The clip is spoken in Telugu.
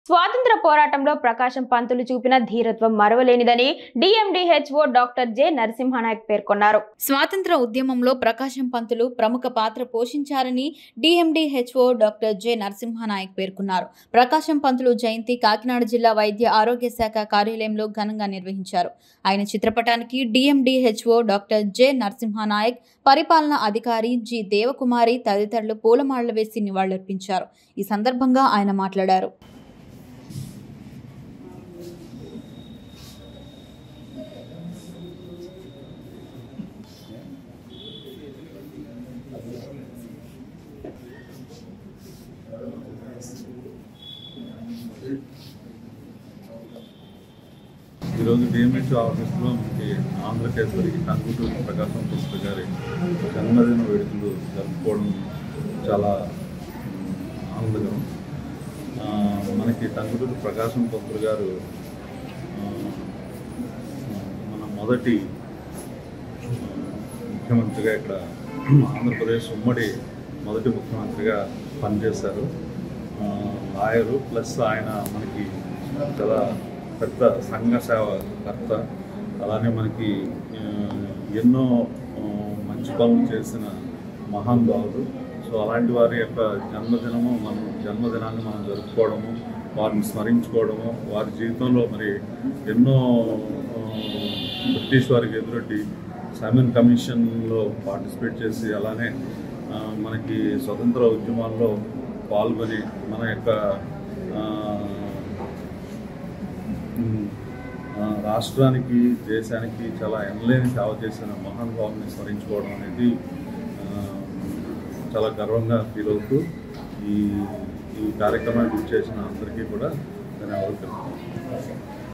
స్వాతంత్ర పోరాటంలో ప్రకాశం పంతులు చూపిన ధీరత్వం మరవలేనిదని డిఎండిహెచ్ఓ డాక్టర్ జె నరసింహనాయక్ పేర్కొన్నారు స్వాతంత్ర ఉద్యమంలో ప్రకాశం పంతులు ప్రముఖ పాత్ర పోషించారని డిఎండిహెచ్ఓ డాక్టర్ జె నరసింహనాయక్ పేర్కొన్నారు ప్రకాశం పంతులు జయంతి కాకినాడ జిల్లా వైద్య ఆరోగ్య శాఖ కార్యాలయంలో ఘనంగా నిర్వహించారు ఆయన చిత్రపటానికి డిఎండిహెచ్ఓ డాక్టర్ జె నరసింహనాయక్ పరిపాలనా అధికారి జి దేవకుమారి తదితరులు పూలమాలలు వేసి నివాళులర్పించారు ఈ సందర్భంగా ఆయన మాట్లాడారు ఈరోజు డిఎంహెచ్ ఆఫీస్లో మనకి ఆంధ్రకేసరి టంగుటూరి ప్రకాశం పుష్ప గారి జన్మదిన వేడుకలు జరుపుకోవడం చాలా మ్, ఆనందకరం ఆ, మనకి టంగుటూరి ప్రకాశం పంతులు గారు ఆ, మన మొదటి ఆ, ముఖ్యమంత్రిగా ఇక్కడ ఆంధ్రప్రదేశ్ ఉమ్మడి మొదటి ముఖ్యమంత్రిగా పనిచేశారు ఆ, లాయరు ప్లస్ ఆయన మనకి చాలా పెద్ద సంఘ సేవకర్త అలానే మనకి ఆ, ఎన్నో ఆ, మంచి పనులు చేసిన మహానుభావుడు సో అలాంటి వారి యొక్క జన్మదినము మనం జన్మదినాన్ని మనం జరుపుకోవడము వారిని స్మరించుకోవడము వారి జీవితంలో మరి ఎన్నో ఆ, బ్రిటిష్ వారికి ఎదురొడ్డి సైమన్ కమిషన్లో పార్టిసిపేట్ చేసి అలానే ఆ, మనకి స్వతంత్ర ఉద్యమాల్లో పాల్గొని మన యొక్క ఆ, ఉమ్, ఆ, రాష్ట్రానికి దేశానికి చాలా ఎనలేని సేవ చేసిన మహానుభావుని స్మరించుకోవడం అనేది ఆ, చాలా గర్వంగా ఫీల్ అవుతూ ఈ ఈ కార్యక్రమానికి చేసిన అందరికీ కూడా ధన్యవాదాలు తెలుపుతున్నాను